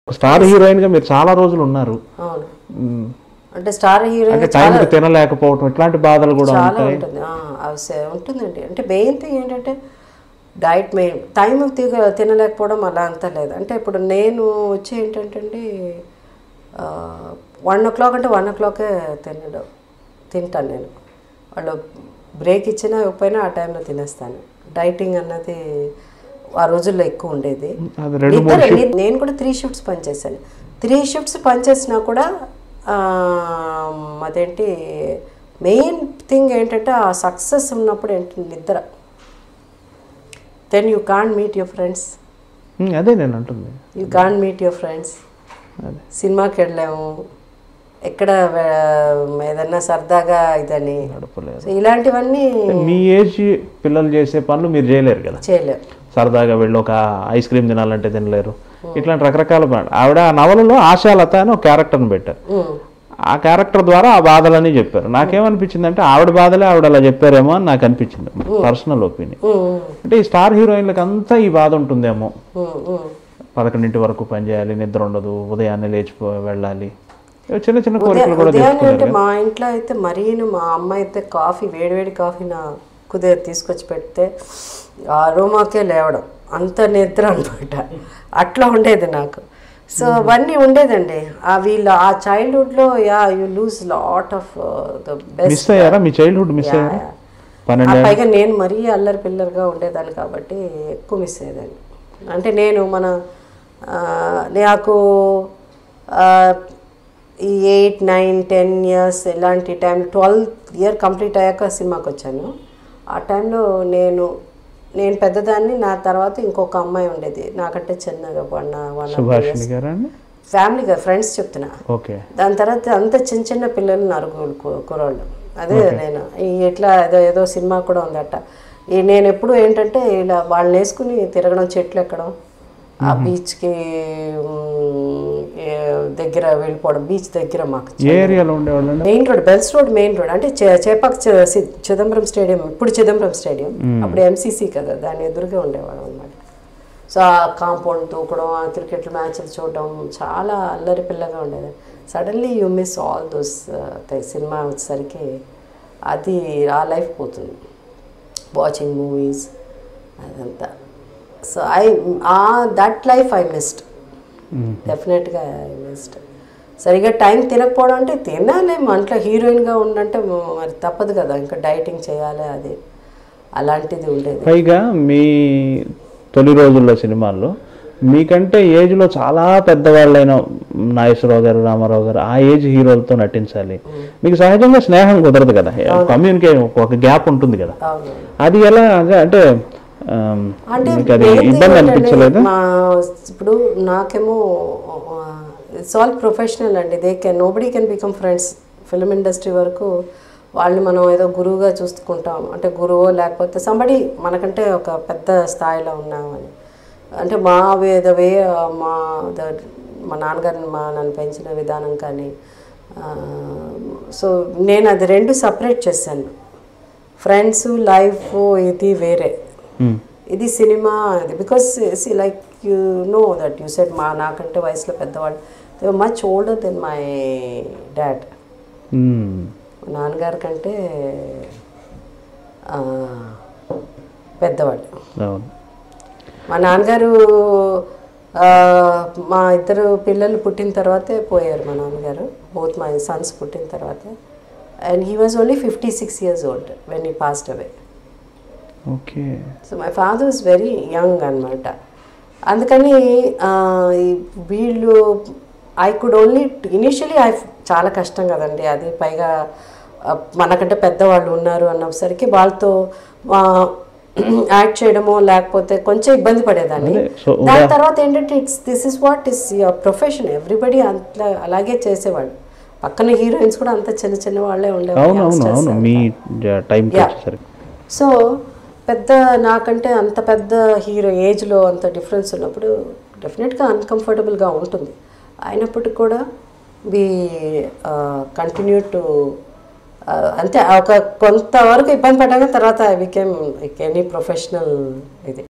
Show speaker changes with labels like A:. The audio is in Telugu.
A: స్టార్ హీరోయిన్ గా మీరు చాలా రోజులు ఉన్నారు
B: అవును
A: మ్మ్.
B: అంటే స్టార్ హీరోయిన్
A: అంటే టైంకి తినలేకపోవటం ఇట్లాంటి బాధలు కూడా
B: చాలా
A: ఉంటాయి
B: ఉంటుంది ఆ, అవి సే- ఉంటుందండి అంటే మెయిన్ థింగ్ ఏంటంటే డైట్ మెయిన్ టైం తిగ తినలేకపోవడం అలా అంతా లేదు అంటే ఇప్పుడు నేను వచ్చి ఏంటంటే అండి వన్ ఓ క్లాక్ అంటే వన్ ఓ క్లాకే తినడం తింటాను నేను వాళ్ళు బ్రేక్ ఇచ్చినా ఇవ్వకపోయినా ఆ టైంలో తినేస్తాను డైటింగ్ అన్నది ఆ రోజుల్లో ఎక్కువ ఉండేది
A: అది రెండు
B: నిద్ర ని- నేను కూడా త్రీ షిఫ్ట్స్ పనిచేశాను త్రీ షిఫ్ట్స్ పనిచేసినా కూడా ఆ, అదేంటి మెయిన్ థింగ్ ఏంటంటే ఆ సక్సెస్ ఉన్నప్పుడు ఏంటి నిద్ర then you can't meet your friends
A: hmm, అదే నేను అంటుంది
B: you can't meet your friends
A: అదే
B: సినిమాకి వెళ్ళాము ఎక్కడ వే- ఏదన్నా సరదాగా ఇదని
A: గడపలేదు
B: సో ఇలాంటివన్నీ
A: మీ ఏజ్ పిల్లలు చేసే పనులు మీరు చేయలేరు కదా
B: చేయలేము
A: సరదాగా వెళ్ళి ఒక ఐస్ క్రీమ్ తినాలంటే తినలేరు ఇట్లాంటి రకరకాల పనులు ఆవిడ ఆ నవలలో ఆశాలత అని ఒక క్యారెక్టర్ని పెట్టారు
B: ఉమ్.
A: ఆ క్యారెక్టర్ ద్వారా ఆ బాధలని చెప్పారు నాకేమనిపించింది అంటే ఆవిడ బాధలే ఆవిడ అలా చెప్పారేమో అని నాకు అనిపించింది పర్సనల్ ఒపీనియన్
B: ఉమ్,
A: అంటే ఈ స్టార్ హీరోయిన్లకు అంతా ఈ బాధ ఉంటుందేమో
B: ఉమ్, ఉమ్.
A: పదకొండింటి వరకు పని చేయాలి నిద్ర ఉండదు ఉదయాన్నే లేచిపో వెళ్ళాలి ఏవో చిన్న చిన్న కోరికలు కూడా
B: ఉదయాన్నే
A: తెచ్చుకున్నారు
B: అంటే మా ఇంట్లో అయితే మరీను మా అమ్మ అయితే కాఫీ వేడివేడి కాఫీ నా కుదే తీసుకొచ్చి పెడితే ఆ రూమాకే లేవడం అంత నిద్ర అనమాట అట్లా ఉండేది నాకు సో అవన్నీ ఉండేదండి ఆ వీళ్ళు ఆ చైల్డ్హుడ్లో yeah you lose lot of the best
A: miss అయ్యారా మీ చైల్డ్హుడ్ మిస్ అయ్యారా పన్నెండు
B: పైగా నేను మరీ అల్లరి పిల్లలుగా ఉండేదాన్ని కాబట్టి ఎక్కువ మిస్ అయ్యేదాన్ని అంటే నేను మన ఆ, నాకు ఆ, ఈ ఎయిట్ నైన్ టెన్ ఇయర్స్ ఇలాంటి టైం ట్వెల్త్ ఇయర్ కంప్లీట్ అయ్యాక సినిమాకి వచ్చాను ఆ టైంలో నేను నేను పెద్దదాన్ని నా తర్వాత ఇంకొక అమ్మాయి ఉండేది నాకంటే చిన్నగా వన్ వన్
A: సుభాషిణి గారా అండి
B: ఫ్యామిలీగా ఫ్రెండ్స్ చెప్తున్నా
A: ఓకే
B: దాని తర్వాత అంత చిన్న చిన్న పిల్లలు నరుగులు కు- కుర్రోళ్ళు అదే నేను ఈ ఎట్లా ఏదో ఏదో సినిమా కూడా ఉందట ఈ నేను ఎప్పుడు ఏంటంటే ఇలా వాళ్ళని వేసుకుని తిరగడం చెట్లు ఎక్కడం ఆ బీచ్కి దగ్గర వెళ్ళిపోవడం బీచ్ దగ్గర మాకు
A: ఏ ఏరియాలో ఉండేవాళ్ళండి
B: main road Bells road main road అంటే చే- చేపాక చ- సి- చిదంబరం స్టేడియం ఇప్పుడు చిదంబరం స్టేడియం అప్పుడు ఎంసీసీ కదా దాని ఎదురుగా ఉండేవాళ్ళం అనమాట సో ఆ కాంపౌండ్ తూకడం ఆ క్రికెట్ మ్యాచ్లు చూడడం చాలా అల్లరి పిల్లగా ఉండేది suddenly you miss all those cinema వచ్చేసరికి అది ఆ లైఫ్ పోతుంది వాచింగ్ మూవీస్ అదంతా so I uh that life I missed డెఫినెట్గా ఐ మిస్డ్ సరిగా టైం తినకపోవడం అంటే తినాలి మంట్లో హీరోయిన్గా ఉండంటే మ- మరి తప్పదు కదా ఇంకా డైటింగ్ చేయాలి అది అలాంటిది ఉండేది
A: పైగా మీ తొలి రోజుల్లో సినిమాల్లో మీకంటే ఏజ్లో చాలా పెద్దవాళ్ళైన నాగేశ్వరరావు గారు రామారావు గారు ఆ ఏజ్ హీరోలతో నటించాలి మీకు సహజంగా స్నేహం కుదరదు కదా కమ్యూనికేషన్ ఒక గ్యాప్ ఉంటుంది కదా
B: అవును
A: అది ఎలా అంటే ఆమ్,
B: అంటే
A: మీకు అది
B: main thing
A: ఇబ్బంది
B: ఏంటంటే,
A: అనిపించలేదా
B: మా ఇప్పుడు నాకేమో ఇట్స్ ఆల్ ప్రొఫెషనల్ అండి they can nobody can become friends film industry వరకు వాళ్ళని మనం ఏదో గురువుగా చూసుకుంటాం అంటే గురువు లేకపోతే సంబడి మనకంటే ఒక పెద్ద స్థాయిలో ఉన్నామని అంటే మా వే ద వే మా ద మా నాన్నగారిని మా నన్ను పెంచిన విధానం కానీ సో నేను అది రెండు సపరేట్ చేశాను ఫ్రెండ్స్ లైఫ్ ఇది వేరే
A: మ్మ్.
B: ఇది సినిమా ఇది because see like you know that you set మా నాకంటే వయసులో పెద్దవాళ్ళు they much older then my dad
A: hmm.
B: మా నాన్నగారి కంటే ఆ, పెద్దవాళ్ళు
A: అవును
B: మా నాన్నగారు ఆ, మా ఇద్దరు పిల్లలు పుట్టిన తర్వాతే పోయారు మా నాన్నగారు బోత్ మై సన్స్ పుట్టిన తర్వాతే and he was only fifty six years old when he passed away
A: okay
B: so my father is very young అనమాట అందుకని ఆ, ఈ వీళ్ళు I could only initially I చాలా కష్టం కదండి అది పైగా ఆ, మనకంటే పెద్దవాళ్ళు ఉన్నారు అన్నసరికి వాళ్ళతో యాక్ట్ చేయడమో లేకపోతే కొంచెం ఇబ్బంది పడేదాన్ని
A: అదే, so
B: దాని తర్వాత ఏంటంటే it's this is what is your profession everybody అట్లా అలాగే చేసేవాళ్ళు పక్కన హీరోయిన్స్ కూడా అంత చిన్న చిన్న వాళ్ళే ఉండేవాళ్ళు
A: అవును అవును
B: youngsters
A: అవును
B: అంతా.
A: మీ టైంకి
B: Yeah.
A: వచ్చేసరికి
B: సో పెద్ద నాకంటే అంత పెద్ద హీరో ఏజ్లో అంత డిఫరెన్స్ ఉన్నప్పుడు డెఫినెట్గా అన్కంఫర్టబుల్గా ఉంటుంది అయినప్పటికీ కూడా వి కంటిన్యూ టు అంతే ఒక కొంతవరకు ఇబ్బంది పడ్డాక తర్వాత ఐ బికేమ్ ఎనీ ప్రొఫెషనల్ ఇది